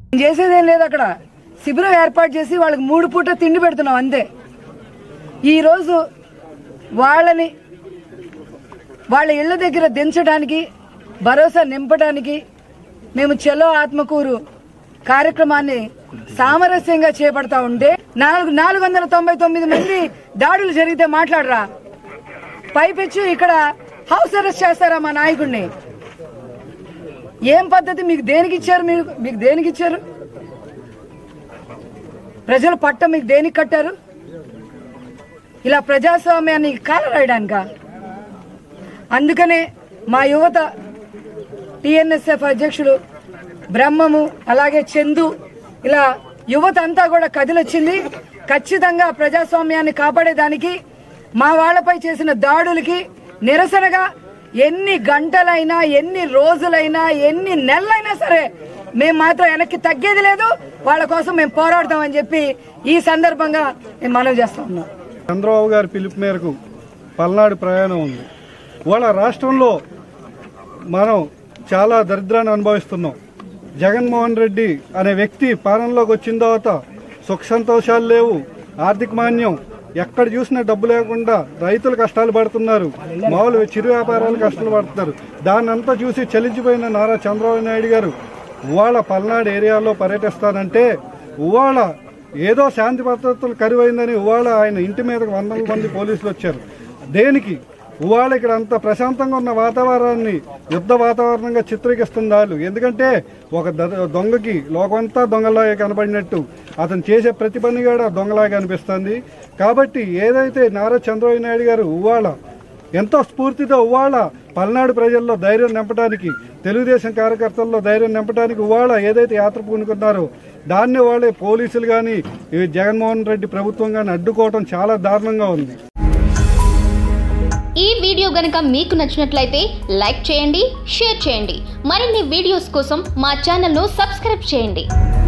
నేను చేసేదేం లేదు అక్కడ శిబిరం ఏర్పాటు చేసి వాళ్ళకి మూడు పూట తిండి పెడుతున్నాం అంతే ఈరోజు వాళ్ళని వాళ్ళ ఇళ్ళ దగ్గర దించడానికి భరోసా నింపడానికి మేము చెలో ఆత్మకూరు కార్యక్రమాన్ని సామరస్యంగా చేపడతా ఉంటే నాలుగు నాలుగు వందల తొంభై తొమ్మిది మంది దాడులు జరిగితే మాట్లాడరా పైపెచ్చు ఇక్కడ హౌస్ అరెస్ట్ చేస్తారా మా నాయకుడిని ఏం పద్ధతి మీకు దేనికి ఇచ్చారు మీరు మీకు దేనికి ఇచ్చారు ప్రజల పట్ట మీకు దేనికి కట్టారు ఇలా ప్రజాస్వామ్యాన్ని కాలరాయడానికా అందుకనే మా యువత టిఎన్ఎస్ఎఫ్ అధ్యక్షులు బ్రహ్మము అలాగే చందు ఇలా యువత అంతా కూడా కదిలొచ్చింది ఖచ్చితంగా ప్రజాస్వామ్యాన్ని కాపాడేదానికి మా వాళ్ళపై చేసిన దాడులకి నిరసనగా ఎన్ని గంటలైనా ఎన్ని రోజులైనా ఎన్ని నెలలైనా సరే మేము మాత్రం వెనక్కి తగ్గేది లేదు వాళ్ళ కోసం మేము పోరాడతామని చెప్పి ఈ సందర్భంగా మేము మనవి చేస్తా ఉన్నాం చంద్రబాబు గారి పిలుపు మేరకు పల్నాడు ప్రయాణం ఉంది వాళ్ళ రాష్ట్రంలో మనం చాలా దరిద్రాన్ని అనుభవిస్తున్నాం జగన్మోహన్ రెడ్డి అనే వ్యక్తి పాలనలోకి వచ్చిన తర్వాత సుఖ సంతోషాలు లేవు ఆర్థిక మాన్యం ఎక్కడ చూసినా డబ్బు లేకుండా రైతులు కష్టాలు పడుతున్నారు మామూలు చిరు వ్యాపారాలు కష్టాలు పడుతున్నారు దాన్ని అంతా చూసి చలించిపోయిన నారా చంద్రబాబు నాయుడు గారు ఇవాళ పల్నాడు ఏరియాలో పర్యటిస్తానంటే ఇవాళ ఏదో శాంతి భద్రతలు కరువైందని ఇవాళ ఆయన ఇంటి మీదకి వందల మంది పోలీసులు వచ్చారు దేనికి ఇవాళ ఇక్కడ అంత ప్రశాంతంగా ఉన్న వాతావరణాన్ని యుద్ధ వాతావరణంగా చిత్రీకరిస్తుంది వాళ్ళు ఎందుకంటే ఒక ద- దొంగకి లోకమంతా దొంగలాగా కనపడినట్టు అతను చేసే ప్రతి పని కూడా దొంగలాగా అనిపిస్తుంది కాబట్టి ఏదైతే నారా చంద్రబాబు నాయుడు గారు ఇవాళ ఎంతో స్ఫూర్తితో ఇవాళ పల్నాడు ప్రజల్లో ధైర్యం నింపడానికి తెలుగుదేశం కార్యకర్తల్లో ధైర్యం నింపడానికి ఇవాళ ఏదైతే యాత్ర పూనుకున్నారో దాన్ని వాళ్ళే పోలీసులు కానీ ఈ జగన్మోహన్ రెడ్డి ప్రభుత్వం కానీ అడ్డుకోవడం చాలా దారుణంగా ఉంది ఈ వీడియో గనుక మీకు నచ్చినట్లయితే లైక్ చేయండి షేర్ చేయండి మరిన్ని వీడియోస్ కోసం మా ఛానల్ను సబ్స్క్రైబ్ చేయండి